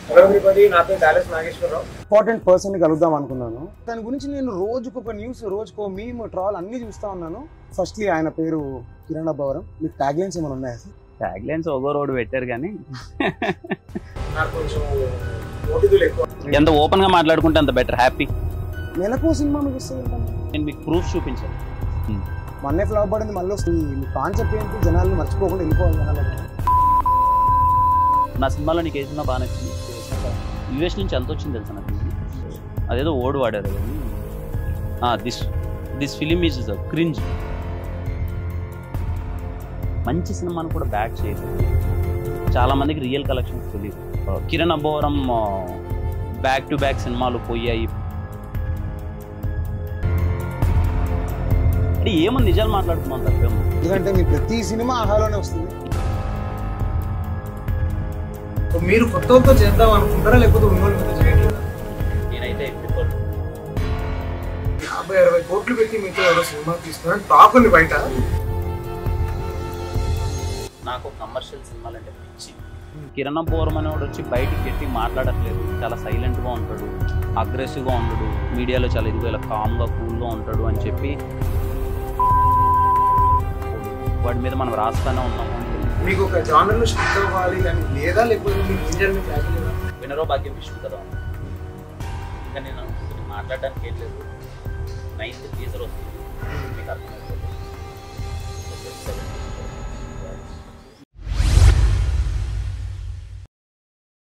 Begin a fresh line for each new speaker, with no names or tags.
Hello everybody నా పేరు Dallas Nageswararao
important person ని కలుద్దాం అనుకున్నాను దాని గురించి నేను రోజుకు ఒక న్యూస్ రోజుకో మీమ్ ట్రాల్ అన్ని చూస్తా ఉన్నాను ఫస్ట్లీ ఆయన పేరు కిరణ్ అబ్బవరం మీకు ట్యాగ్ లైన్స్ ఏమైనా ఉన్నాయా
ట్యాగ్ లైన్స్ ఒగో రోడ్ పెట్టారు కానీ
నాకు కొంచెం ఓటిదులు ఎక్కువ
ఎంత ఓపెన్ గా మాట్లాడుకుంటే అంత బెటర్ హ్యాపీ
నెలకు సినిమా మీకు వస్తుంది ఏంటన్నా?
నేను మీకు ప్రూఫ్ చూపించాను
మొన్నే ఫ్లాప్ పడింది మళ్ళీ వస్తుంది మీ కాన్సెప్ట్ ఏంటి జనాలు మర్చిపోకుండా వెళ్ళిపోవాలి జనాలు
నా సినిమాలో నీకు ఏ సినిమా బాగా నచ్చింది యూఎస్ నుంచి ఎంత వచ్చింది తెలుసా నాకు అదేదో ఓడి వాడారు అది this this film is cringe మంచి సినిమాను కూడా బ్యాక్ చేయదు చాలా మందికి రియల్ కలెక్షన్స్ తెలియదు Kiran Abbavaram back to back సినిమాలు పోయాయి అంటే ఏమో నిజాలు మాట్లాడుతున్నాం తప్పేమో
ఎందుకంటే మీ ప్రతి సినిమా ఆహాలోనే వస్తుంది
సో మీరు కొత్తతో చేద్దాం అనుకుంటారా లేకపోతే ఉన్న వాళ్ళు మీద చేయట్లేదా
నేనైతే
యాభై అరవై కోట్లు పెట్టి మీతో ఎవరో సినిమా తీస్తున్నారు టాక్ ఉంది బయట
నాకు కమర్షియల్ సినిమాలు అంటే పిచ్చి కిరణ్ పౌరం అనేవాడు వచ్చి బయటికి గట్టి మాట్లాడట్లేదు చాలా సైలెంట్గా ఉంటాడు అగ్రెసివ్గా ఉంటాడు మీడియాలో చాలా ఇదిగో ఇలా కామ్గా కూల్గా ఉంటాడు అని చెప్పి వాడి మీద మనం రాస్తానే ఉన్నాము
మీకు ఒక జానర్ లో షిఫ్ట్ అవ్వాలి అని లేదా లేకపోతే మీకు ఇంజన్ మీద క్లారిటీ లేదా
వినరో భాగ్యం విష్ణు కదా ఇంకా నేను కొంచెం మాట్లాడడానికి ఏం లేదు నైన్త్ టీజర్ వస్తుంది మీకు అర్థమైపోతుంది